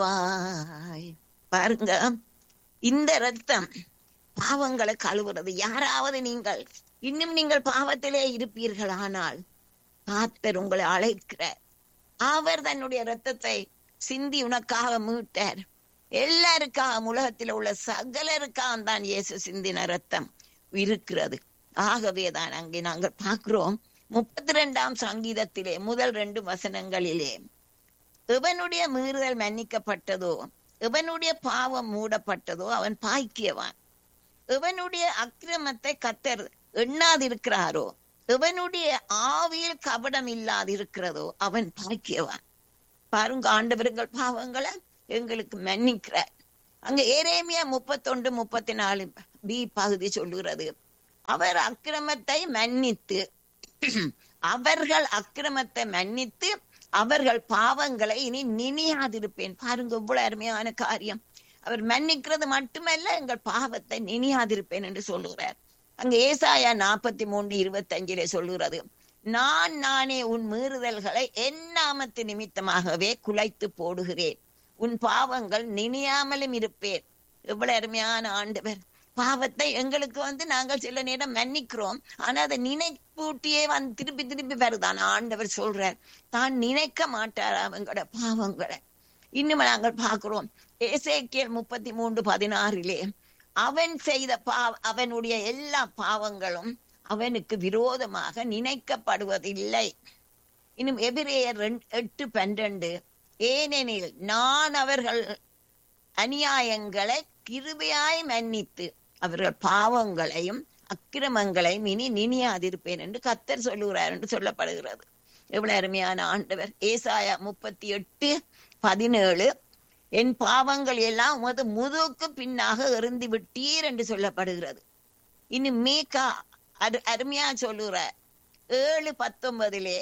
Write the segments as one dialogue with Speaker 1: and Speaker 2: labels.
Speaker 1: மன்னிப்பாய் பாருங்க இந்த ரத்தம் பாவங்களை கழுவுறது யாராவது நீங்கள் இன்னும் நீங்கள் பாவத்திலே இருப்பீர்கள் ஆனால் கர்த்தர் உங்களை அழைக்கிறார் அவர் தன்னுடைய ரத்தத்தை சிந்தி உனக்காக மீட்டார் எல்லாருக்காக உலகத்தில் உள்ள சகலருக்காக தான் இயேசு சிந்தின ரத்தம் இருக்கிறது ஆகவேதான் அங்கே நாங்கள் பார்க்கிறோம் முப்பத்தி ரெண்டாம் சங்கீதத்திலே முதல் ரெண்டு வசனங்களிலே எவனுடைய மீறுதல் மன்னிக்கப்பட்டதோ எவனுடைய பாவம் மூடப்பட்டதோ அவன் பாய்க்கியவான் எவனுடைய அக்கிரமத்தை கத்தர் எண்ணாதிருக்கிறாரோ எவனுடைய ஆவியில் கபடம் இல்லாதிருக்கிறதோ அவன் பாய்க்கியவான் பாருங்க ஆண்டவர்கள் பாவங்களை எங்களுக்கு மன்னிக்கிறார் அங்க ஏரேமியா முப்பத்தொன்று முப்பத்தி நாலு பி பகுதி சொல்லுகிறது அவர் அக்கிரமத்தை மன்னித்து அவர்கள் அக்கிரமத்தை மன்னித்து அவர்கள் பாவங்களை இனி நினையாதிருப்பேன் பாருங்க இவ்வளவு அருமையான காரியம் அவர் மன்னிக்கிறது மட்டுமல்ல எங்கள் பாவத்தை நினையாதிருப்பேன் என்று சொல்லுகிறார் அங்க ஏசாயா நாற்பத்தி மூன்று இருபத்தி அஞ்சிலே சொல்லுகிறது நான் நானே உன் மீறுதல்களை என் நாமத்து நிமித்தமாகவே குலைத்து போடுகிறேன் உன் பாவங்கள் நினையாமலும் இருப்பேன் எவ்வளவு அருமையான ஆண்டவர் பாவத்தை எங்களுக்கு வந்து நாங்கள் சில நேரம் மன்னிக்கிறோம் ஆனா அதை நினைப்பூட்டியே வந்து திருப்பி திருப்பி வருதான் ஆண்டவர் சொல்றார் தான் நினைக்க மாட்டார் அவங்களோட பாவங்களை இன்னும் நாங்கள் பார்க்கிறோம் ஏசேக்கியல் முப்பத்தி மூன்று பதினாறிலே அவன் செய்த பா அவனுடைய எல்லா பாவங்களும் அவனுக்கு விரோதமாக நினைக்கப்படுவதில்லை இன்னும் எபிரேயர் எட்டு பன்னிரண்டு ஏனெனில் நான் அவர்கள் அநியாயங்களை கிருபையாய் மன்னித்து அவர்கள் பாவங்களையும் அக்கிரமங்களையும் இனி நினையாதிருப்பேன் என்று கத்தர் சொல்லுகிறார் என்று சொல்லப்படுகிறது எவ்வளவு அருமையான ஆண்டவர் ஏசாயா முப்பத்தி எட்டு பதினேழு என் பாவங்கள் எல்லாம் உமது முதுக்கு பின்னாக எறிந்து விட்டீர் என்று சொல்லப்படுகிறது இன்னும் மீகா அரு அருமையா சொல்லுற ஏழு பத்தொன்பதிலே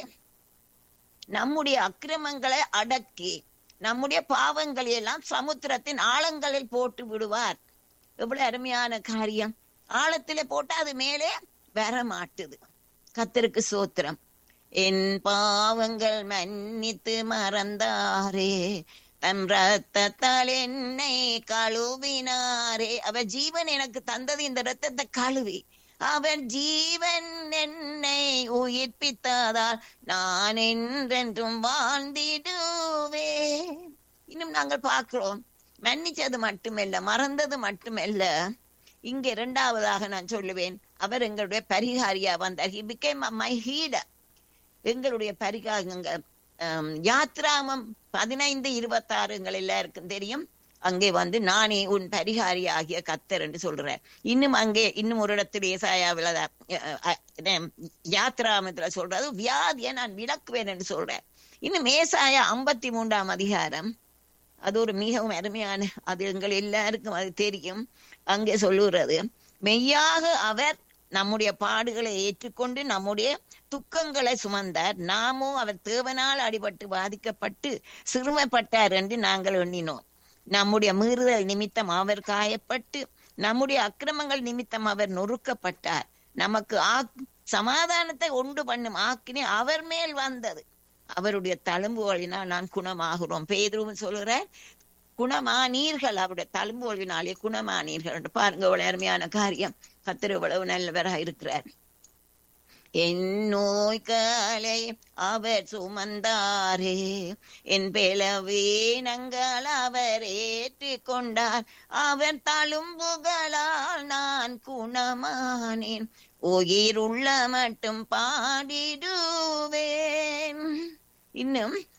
Speaker 1: நம்முடைய அக்கிரமங்களை அடக்கி நம்முடைய பாவங்களை எல்லாம் சமுத்திரத்தின் ஆழங்களில் போட்டு விடுவார் எவ்வளவு அருமையான காரியம் ஆழத்திலே போட்டா அது மேலே வர மாட்டுது கத்தருக்கு சோத்திரம் என் பாவங்கள் மன்னித்து மறந்தாரே தன் ரத்தத்தால் என்னை கழுவினாரே அவர் ஜீவன் எனக்கு தந்தது இந்த ரத்தத்தை கழுவி அவர் ஜீவன் என்னை உயிர்ப்பித்ததால் நான் என்றென்றும் வாழ்ந்திடுவே இன்னும் நாங்கள் பார்க்கிறோம் மன்னிச்சது மட்டுமல்ல மறந்தது மட்டுமல்ல இங்க இரண்டாவதாக நான் சொல்லுவேன் அவர் எங்களுடைய பரிகாரியா வந்தார் ஹி பிகேம் மை ஹீடர் எங்களுடைய பரிகாரங்க யாத்ராமம் பதினைந்து இருபத்தி ஆறு எங்கள் எல்லாருக்கும் தெரியும் அங்கே வந்து நானே உன் பரிகாரி ஆகிய கத்தர் என்று சொல்றார் இன்னும் அங்கே இன்னும் ஒரு இடத்துல ஏசாயாவில் யாத்ராமத்துல சொல்றது வியாதியை நான் விளக்குவேன் என்று சொல்றேன் இன்னும் ஏசாயா ஐம்பத்தி மூன்றாம் அதிகாரம் அது ஒரு மிகவும் அருமையான அது எங்கள் எல்லாருக்கும் அது தெரியும் அங்கே சொல்லுகிறது மெய்யாக அவர் நம்முடைய பாடுகளை ஏற்றுக்கொண்டு நம்முடைய துக்கங்களை சுமந்தார் நாமும் அவர் தேவனால் அடிபட்டு பாதிக்கப்பட்டு சிறுமைப்பட்டார் என்று நாங்கள் எண்ணினோம் நம்முடைய மீறுதல் நிமித்தம் அவர் காயப்பட்டு நம்முடைய அக்கிரமங்கள் நிமித்தம் அவர் நொறுக்கப்பட்டார் நமக்கு சமாதானத்தை உண்டு பண்ணும் ஆக்கினே அவர் மேல் வந்தது அவருடைய தழும்புகளினால் நான் குணமாகிறோம் பேதுருவும் சொல்கிறார் குணமானீர்கள் அவருடைய தழும்புகளினாலே குணமானீர்கள் என்று பாருங்க இவ்வளவு அருமையான காரியம் கத்திர இவ்வளவு நல்லவராக இருக்கிறார் என் நோய்களை அவர் சுமந்தாரே என் பெலவீனங்கள் அவர் ஏற்றுக்கொண்டார் அவர் தழும்புகளால் நான் குணமானேன் உயிர் உள்ள மட்டும் பாடிடுவேன் இன்னும்